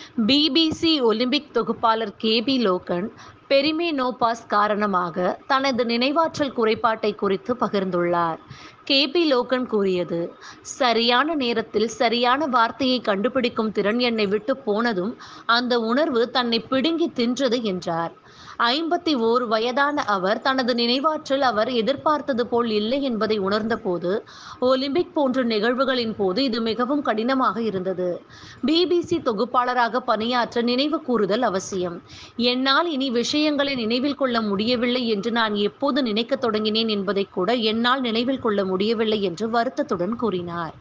BBC Olympic தொகுப்பாளர் Gabby Logan perimenopause காரணமாக தனது நினைவாற்றல் குறைபாட்டை குறித்து பகிர்ந்துள்ளார் கேபி லோகன் கூறியது சரியான நேரத்தில் சரியான வார்த்தையை கண்டுபிடிக்கும் திறன் என்னை விட்டு போனதும் அந்த உணர்வு தன்னை பிடுங்கி தின்றது என்றார் ஐம்பத்தி ஓரு வயதான அவர் தனது நினைவாற்றல் அவர் எதிர்பார்த்தது போல் இல்லை என்பதை உணர்ந்தபோது ஒலிம்பிக் போன்ற நிகழ்வுகளின் போது இது மிகவும் கடினமாக இருந்தது பிபிசி தொகுப்பாளராக பணியாற்ற நினைவு கூறுதல் அவசியம் என்னால் இனி விஷயங்களை நினைவில் கொள்ள முடியவில்லை என்று நான் எப்போது நினைக்கத் தொடங்கினேன் என்பதை கூட என்னால் நினைவில் கொள்ள முடியவில்லை என்று வருத்தத்துடன் கூறினார்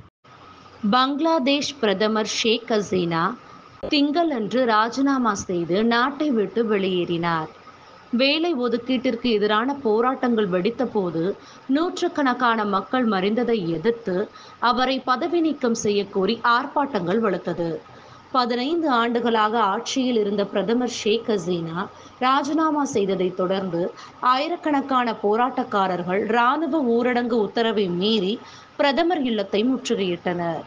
பங்களாதேஷ் பிரதமர் ஷேக் ஹசீனா திங்களன்று ராஜினாமா செய்து நாட்டை விட்டு வெளியேறினார் வேலை ஒதுக்கீட்டிற்கு எதிரான போராட்டங்கள் வெடித்தபோது நூற்றுக்கணக்கான மக்கள் மறைந்ததை எதிர்த்து அவரை பதவி நீக்கம் செய்யக்கோரி ஆர்ப்பாட்டங்கள் வலுத்தது பதினைந்து ஆண்டுகளாக ஆட்சியில் இருந்த பிரதமர் ஷேக் ஹசீனா ராஜினாமா செய்ததைத் தொடர்ந்து ஆயிரக்கணக்கான போராட்டக்காரர்கள் இராணுவ ஊரடங்கு உத்தரவை மீறி பிரதமர் இல்லத்தை முற்றுகையிட்டனர்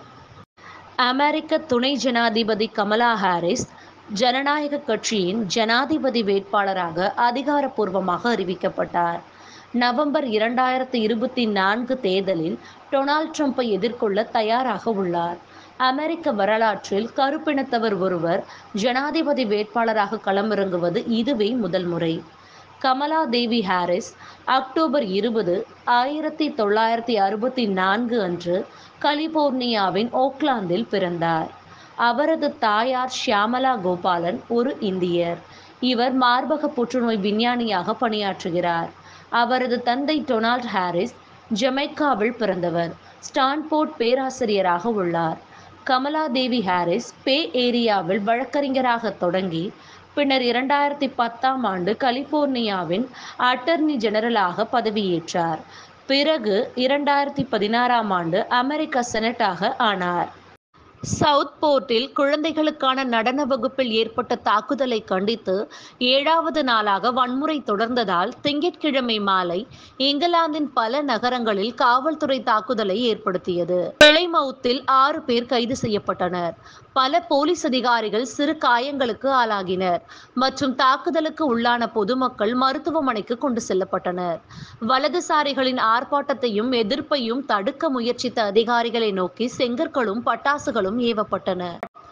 அமெரிக்க துணை ஜனாதிபதி கமலா ஹாரிஸ் ஜனநாயக கட்சியின் ஜனாதிபதி வேட்பாளராக அதிகாரப்பூர்வமாக அறிவிக்கப்பட்டார் நவம்பர் இரண்டாயிரத்தி இருபத்தி நான்கு தேர்தலில் டொனால்ட் ட்ரம்ப்பை எதிர்கொள்ள தயாராக உள்ளார் அமெரிக்க வரலாற்றில் கருப்பினத்தவர் ஒருவர் ஜனாதிபதி வேட்பாளராக களமிறங்குவது இதுவே முதல் முறை கமலா தேவி ஹாரிஸ் அக்டோபர் இருபது ஆயிரத்தி தொள்ளாயிரத்தி அறுபத்தி நான்கு அன்று கலிபோர்னியாவின் ஓக்லாந்தில் பிறந்தார் அவரது தாயார் ஷியாமலா கோபாலன் ஒரு இந்தியர் இவர் மார்பக புற்றுநோய் விஞ்ஞானியாக பணியாற்றுகிறார் அவரது தந்தை டொனால்ட் ஹாரிஸ் ஜமைக்காவில் பிறந்தவர் ஸ்டான்போர்ட் பேராசிரியராக உள்ளார் கமலா தேவி ஹாரிஸ் பே ஏரியாவில் வழக்கறிஞராக தொடங்கி பின்னர் இரண்டாயிரத்தி பத்தாம் ஆண்டு கலிபோர்னியாவின் அட்டர்னி ஜெனரலாக பதவியேற்றார் பிறகு இரண்டாயிரத்தி பதினாறாம் ஆண்டு அமெரிக்க செனட்டாக ஆனார் சவுத் போர்ட்டில் குழந்தைகளுக்கான நடன வகுப்பில் ஏற்பட்ட தாக்குதலை கண்டித்து ஏழாவது நாளாக வன்முறை தொடர்ந்ததால் திங்கட்கிழமை மாலை இங்கிலாந்தின் பல நகரங்களில் காவல்துறை தாக்குதலை ஏற்படுத்தியது பிளைமவுத்தில் ஆறு பேர் கைது செய்யப்பட்டனர் பல போலீஸ் அதிகாரிகள் சிறு காயங்களுக்கு ஆளாகினர் மற்றும் தாக்குதலுக்கு உள்ளான பொதுமக்கள் மருத்துவமனைக்கு கொண்டு செல்லப்பட்டனர் வலதுசாரிகளின் ஆர்ப்பாட்டத்தையும் எதிர்ப்பையும் தடுக்க முயற்சித்த அதிகாரிகளை நோக்கி செங்கற்களும் பட்டாசுகளும் ஏவப்பட்டன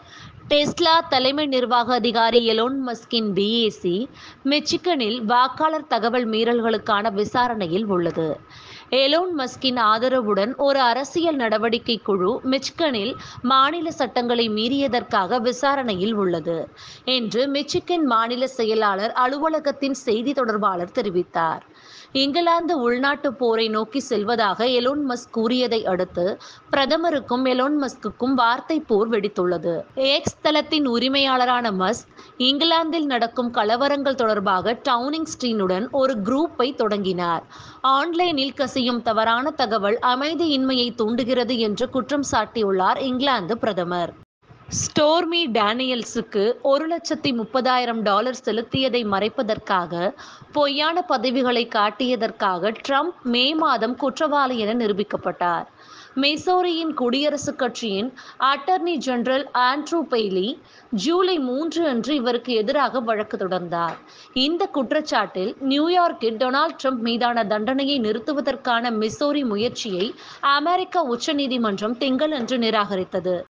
டெஸ்லா தலைமை நிர்வாக அதிகாரி எலோன் மஸ்கின் பிஏசி மிச்சிகனில் வாக்காளர் தகவல் மீறல்களுக்கான விசாரணையில் உள்ளது எலோன் மஸ்கின் ஆதரவுடன் ஒரு அரசியல் நடவடிக்கை குழு மிச்சிகனில் மாநில சட்டங்களை மீறியதற்காக விசாரணையில் உள்ளது என்று மிச்சிகன் மாநில செயலாளர் அலுவலகத்தின் செய்தி தொடர்பாளர் தெரிவித்தார் இங்கிலாந்து உள்நாட்டு போரை நோக்கி செல்வதாக எலோன் மஸ்க் கூறியதை அடுத்து பிரதமருக்கும் எலோன் மஸ்குக்கும் வார்த்தை போர் வெடித்துள்ளது எக்ஸ் தளத்தின் உரிமையாளரான மஸ்க் இங்கிலாந்தில் நடக்கும் கலவரங்கள் தொடர்பாக டவுனிங் ஸ்ட்ரீனுடன் ஒரு குரூப்பை தொடங்கினார் ஆன்லைனில் கசியும் தவறான தகவல் அமைதியின்மையை தூண்டுகிறது என்று குற்றம் சாட்டியுள்ளார் இங்கிலாந்து பிரதமர் ஸ்டோர்மி டேனியல்ஸுக்கு ஒரு லட்சத்தி முப்பதாயிரம் டாலர் செலுத்தியதை மறைப்பதற்காக பொய்யான பதவிகளை காட்டியதற்காக ட்ரம்ப் மே மாதம் குற்றவாளி என நிரூபிக்கப்பட்டார் மிசோரியின் குடியரசுக் கட்சியின் அட்டர்னி ஜெனரல் ஆண்ட்ரூ பெய்லி ஜூலை மூன்று அன்று இவருக்கு எதிராக வழக்கு தொடர்ந்தார் இந்த குற்றச்சாட்டில் நியூயார்க்கில் டொனால்ட் ட்ரம்ப் மீதான தண்டனையை நிறுத்துவதற்கான மிசோரி முயற்சியை அமெரிக்க உச்சநீதிமன்றம் திங்களன்று நிராகரித்தது